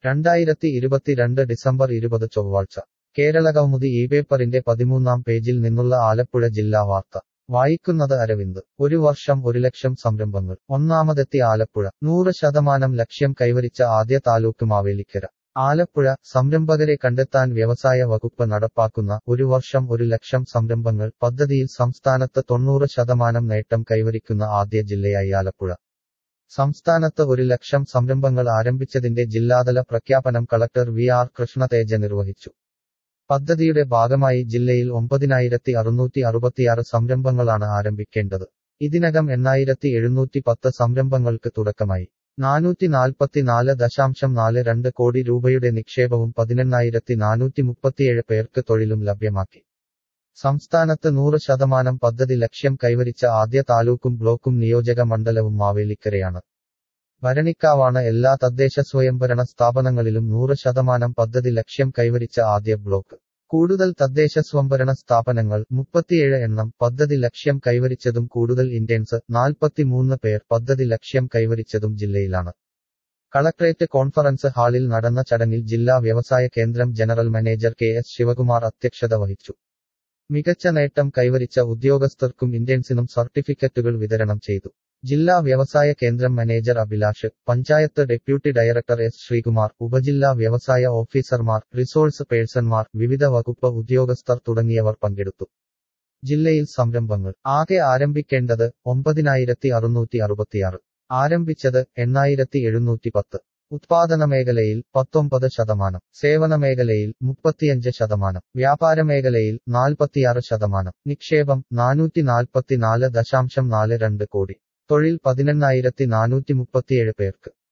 രണ്ടായിരത്തി ഇരുപത്തിരണ്ട് ഡിസംബർ ഇരുപത് ചൊവ്വാഴ്ച കേരള കൗമുദി ഈ പേപ്പറിന്റെ പതിമൂന്നാം പേജിൽ നിന്നുള്ള ആലപ്പുഴ ജില്ലാ വാർത്ത വായിക്കുന്നത് അരവിന്ദ് ഒരു വർഷം ഒരു ലക്ഷം സംരംഭങ്ങൾ ഒന്നാമതെത്തി ആലപ്പുഴ നൂറ് ശതമാനം ലക്ഷ്യം കൈവരിച്ച ആദ്യ താലൂക്ക് മാവേലിക്കര ആലപ്പുഴ സംരംഭകരെ കണ്ടെത്താൻ വ്യവസായ വകുപ്പ് നടപ്പാക്കുന്ന ഒരു വർഷം ഒരു ലക്ഷം സംരംഭങ്ങൾ പദ്ധതിയിൽ സംസ്ഥാനത്ത് തൊണ്ണൂറ് ശതമാനം നേട്ടം കൈവരിക്കുന്ന ആദ്യ ജില്ലയായി ആലപ്പുഴ സംസ്ഥാനത്ത് ഒരു ലക്ഷം സംരംഭങ്ങൾ ആരംഭിച്ചതിന്റെ ജില്ലാതല പ്രഖ്യാപനം കളക്ടർ വി ആർ കൃഷ്ണതേജ നിർവഹിച്ചു പദ്ധതിയുടെ ഭാഗമായി ജില്ലയിൽ ഒമ്പതിനായിരത്തി അറുന്നൂറ്റി അറുപത്തിയാറ് സംരംഭങ്ങളാണ് ആരംഭിക്കേണ്ടത് ഇതിനകം എണ്ണായിരത്തി എഴുന്നൂറ്റി പത്ത് സംരംഭങ്ങൾക്ക് തുടക്കമായി നാനൂറ്റി നാൽപ്പത്തിനാല് ദശാംശം നാല് രണ്ട് കോടി രൂപയുടെ നിക്ഷേപവും പതിനെണ്ണായിരത്തി നാനൂറ്റി മുപ്പത്തിയേഴ് പേർക്ക് തൊഴിലും ലഭ്യമാക്കി സംസ്ഥാനത്ത് നൂറ് ശതമാനം പദ്ധതി ലക്ഷ്യം കൈവരിച്ച ആദ്യ താലൂക്കും ബ്ലോക്കും നിയോജക മണ്ഡലവും മാവേലിക്കരയാണ് ഭരണിക്കാവാണ് എല്ലാ തദ്ദേശ സ്വയംഭരണ സ്ഥാപനങ്ങളിലും നൂറ് ശതമാനം പദ്ധതി ലക്ഷ്യം കൈവരിച്ച ആദ്യ ബ്ലോക്ക് കൂടുതൽ തദ്ദേശ സ്വയംഭരണ സ്ഥാപനങ്ങൾ മുപ്പത്തിയേഴ് എണ്ണം പദ്ധതി ലക്ഷ്യം കൈവരിച്ചതും കൂടുതൽ ഇന്ത്യൻസ് നാൽപ്പത്തിമൂന്ന് പേർ പദ്ധതി ലക്ഷ്യം കൈവരിച്ചതും ജില്ലയിലാണ് കളക്ട്രേറ്റ് കോൺഫറൻസ് ഹാളിൽ നടന്ന ചടങ്ങിൽ ജില്ലാ വ്യവസായ കേന്ദ്രം general manager K S Sivakumar അധ്യക്ഷത വഹിച്ചു മികച്ച നേട്ടം കൈവരിച്ച ഉദ്യോഗസ്ഥർക്കും ഇന്ത്യൻസിനും സർട്ടിഫിക്കറ്റുകൾ വിതരണം ചെയ്തു ജില്ലാ വ്യവസായ കേന്ദ്രം manager Abhilash panchayat deputy director S Sreekumar ഉപജില്ലാ വ്യവസായ ഓഫീസർമാർ റിസോഴ്സ് പേഴ്സൺമാർ വിവിധ വകുപ്പ് ഉദ്യോഗസ്ഥർ തുടങ്ങിയവർ പങ്കെടുത്തു ജില്ലയിൽ സംരംഭങ്ങൾ ആകെ ആരംഭിക്കേണ്ടത് ഒമ്പതിനായിരത്തി അറുന്നൂറ്റി അറുപത്തിയാറ് ആരംഭിച്ചത് എണ്ണായിരത്തി എഴുന്നൂറ്റി പത്ത് ഉത്പാദന മേഖലയിൽ പത്തൊമ്പത് ശതമാനം സേവന മേഖലയിൽ മുപ്പത്തിയഞ്ച് ശതമാനം വ്യാപാര മേഖലയിൽ നാൽപ്പത്തിയാറ് ശതമാനം നിക്ഷേപം നാനൂറ്റി നാൽപ്പത്തിനാല് ദശാംശം നാല് രണ്ട് കോടി തൊഴിൽ പതിനെണ്ണായിരത്തി നാനൂറ്റി മുപ്പത്തിയേഴ് പേർക്ക്